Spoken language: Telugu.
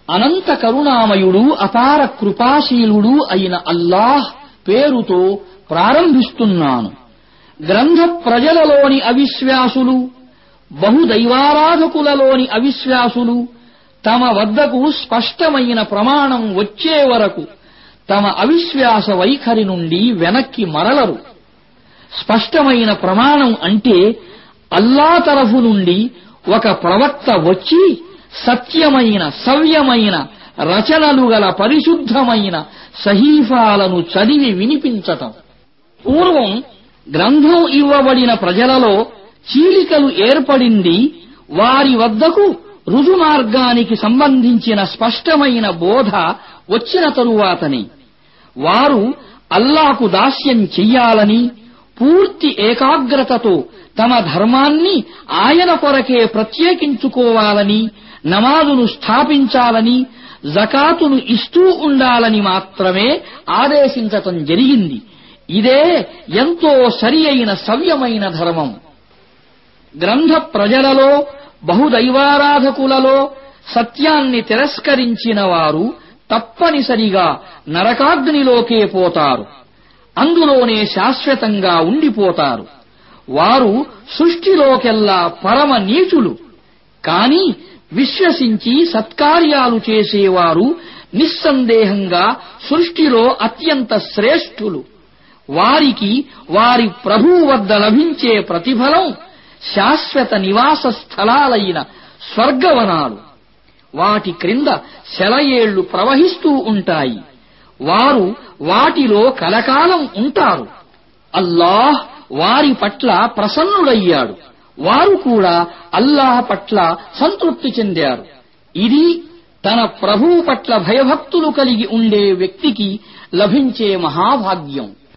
అనంత కరుణామయుడు అపార కృపాశీలుడు అయిన అల్లాహ్ పేరుతో ప్రారంభిస్తున్నాను గ్రంథ ప్రజలలోని అవిశ్వాసులు బహుదైవారాధకులలోని అవిశ్వాసులు తమ వద్దకు స్పష్టమైన ప్రమాణం వచ్చే వరకు తమ అవిశ్వాస వైఖరి నుండి వెనక్కి మరలరు స్పష్టమైన ప్రమాణం అంటే అల్లా తరఫు నుండి ఒక ప్రవక్త వచ్చి సత్యమైన సవ్యమైన రచనలు గల పరిశుద్ధమైన సహీఫాలను చదివి వినిపించటం పూర్వం గ్రంథం ఇవ్వబడిన ప్రజలలో చీలికలు ఏర్పడింది వారి వద్దకు రుజుమార్గానికి సంబంధించిన స్పష్టమైన బోధ వచ్చిన తరువాతనే వారు అల్లాకు దాస్యం చెయ్యాలని పూర్తి ఏకాగ్రతతో తమ ధర్మాన్ని ఆయన కొరకే ప్రత్యేకించుకోవాలని నమాజును స్థాపించాలని జకాతును ఇస్తూ ఉండాలని మాత్రమే ఆదేశించటం జరిగింది ఇదే ఎంతో సరి అయిన సవ్యమైన ధర్మం గ్రంథ ప్రజలలో బహుదైవారాధకులలో సత్యాన్ని తిరస్కరించిన వారు తప్పనిసరిగా నరకాగ్నిలోకే పోతారు అందులోనే శాశ్వతంగా ఉండిపోతారు వారు సృష్టిలోకెల్లా పరమ నీచులు కాని విశ్వసించి సత్కార్యాలు చేసేవారు నిస్సందేహంగా సృష్టిలో అత్యంత శ్రేష్ఠులు వారికి వారి ప్రభువు వద్ద లభించే ప్రతిఫలం శాశ్వత నివాస స్థలాలైన స్వర్గవనాలు వాటి క్రింద సెలయేళ్లు ప్రవహిస్తూ ఉంటాయి వారు వాటిలో కలకాలం ఉంటారు అల్లాహ్ వారి పట్ల ప్రసన్నుడయ్యాడు వారు కూడా అల్లాహ్ పట్ల సంతృప్తి చెందారు ఇది తన ప్రభువు పట్ల భయభక్తులు కలిగి ఉండే వ్యక్తికి లభించే మహాభాగ్యం